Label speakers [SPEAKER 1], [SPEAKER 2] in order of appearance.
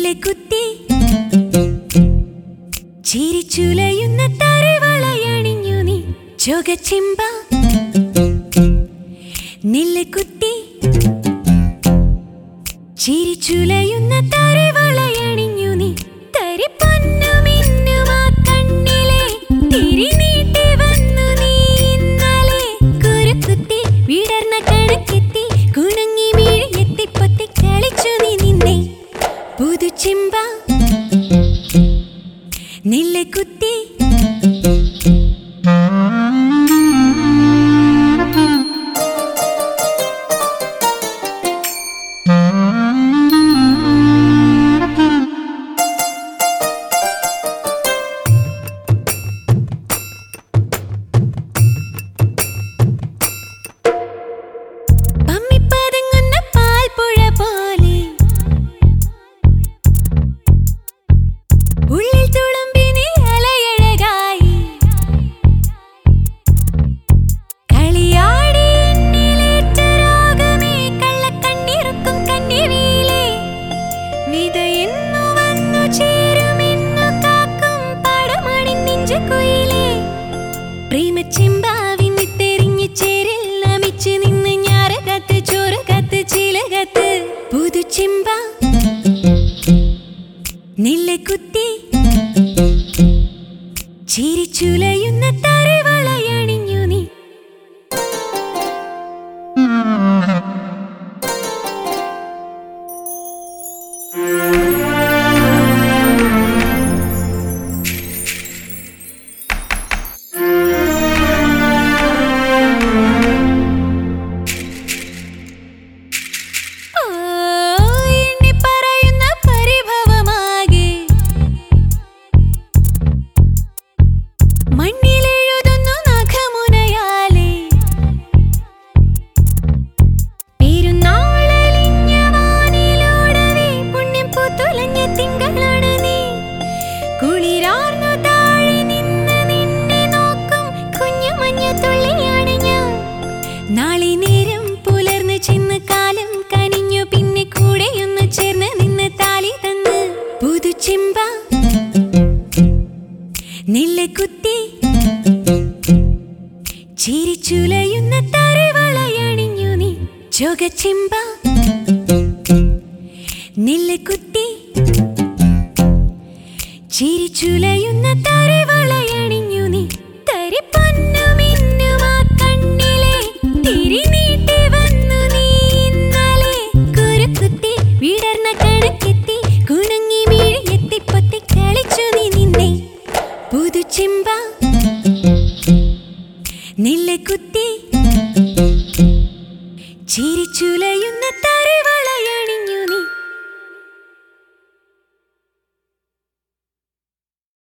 [SPEAKER 1] നില്ലെക്കുത്തി ചിരിച്ചുലയുന്ന തരവളയണിഞ്ഞു നീ ചൊകച്ചിമ്പ നില്ലെക്കുത്തി ചിരിച്ചുലയുന്ന തരവളയണിഞ്ഞു നീ തരിപ്പൊന്നുമിന്നുമാ കണ്ണിലെ തിരിനീട്ടി വന്നു നീ ഇന്നലെ കുരുക്കുത്തി വിടർന്ന കണക്കെത്തി കുണുങ്ങി വീഴെത്തി പൊത്തി കളിച്ചു നീ നിന്നെ പുതുച്ചിമ്പ നില്ലെക്കുത്തി പമ്മിപ്പതുങ്ങുന്ന പാൽപ്പുഴ പോലെ ഉള്ളിൽ തുളുമ്പി നീ അലയഴകായി കളിയാടി എന്നിലേറ്റ രാഗമേ കള്ളക്കണ്ണിറുക്കും കന്നിവീലേ വിതയെന്നു വന്നു ചേരുമെന്നു കാക്കും പാടമണി നെഞ്ചുകുയിലേ പ്രേമച്ചെമ്പാവിൻ വിത്തെറിഞ്ഞ് ചേരിൽ നമിച്ച് നിന്ന് ഞാറ് കത്ത് ചോറ് കത്ത് ചില കത്ത് പുതുച്ചെമ്പ നില്ലെക്കുത്തി ചിരിച്ചുലയുന്ന തരവളയണിഞ്ഞു നീ ഓ എണ്ണി പറയുന്ന പരിഭവമാകെ മണ്ണിലെഴുതുന്നു നഖമുനയാലെ പെരുന്നാളലിഞ്ഞ വാനിലോടവേ പുണ്യം പൂത്തുലഞ്ഞ തിങ്കളാണ് നീ കുളിരാർന്നു താഴെ നിന്ന് നിന്നെ നോക്കും കുഞ്ഞു മഞ്ഞ തുള്ളിയാണ് ഞാൻ നാളെ നേരം പുലർന്നു ചെന്ന് കാലം കനിഞ്ഞു പിന്നെ കൂടെയൊന്ന് ചേർന്ന് നിന്ന് താലി തന്ന് പുതുച്ചെമ്പ നില്ലെക്കുത്തി ചിരിച്ചുലയുന്ന തരവളയണിഞ്ഞു നീ ചൊകച്ചെമ്പ നില്ലെക്കുത്തി ചിരിച്ചുലയുന്ന തരവളയണിഞ്ഞു നീ തരിപ്പൊന്നുമിന്നുമാ കണ്ണിലെ തിരിനീട്ടി വന്നു നീ ഇന്നലെ കുരുക്കുത്തി വിടർന്ന കണക്കെത്തി കുണുങ്ങി വീഴെത്തി പൊത്തി കളിച്ചു നീ നിന്നെ പുതുച്ചെമ്പ നില്ലെക്കുത്തി ചിരിച്ചുല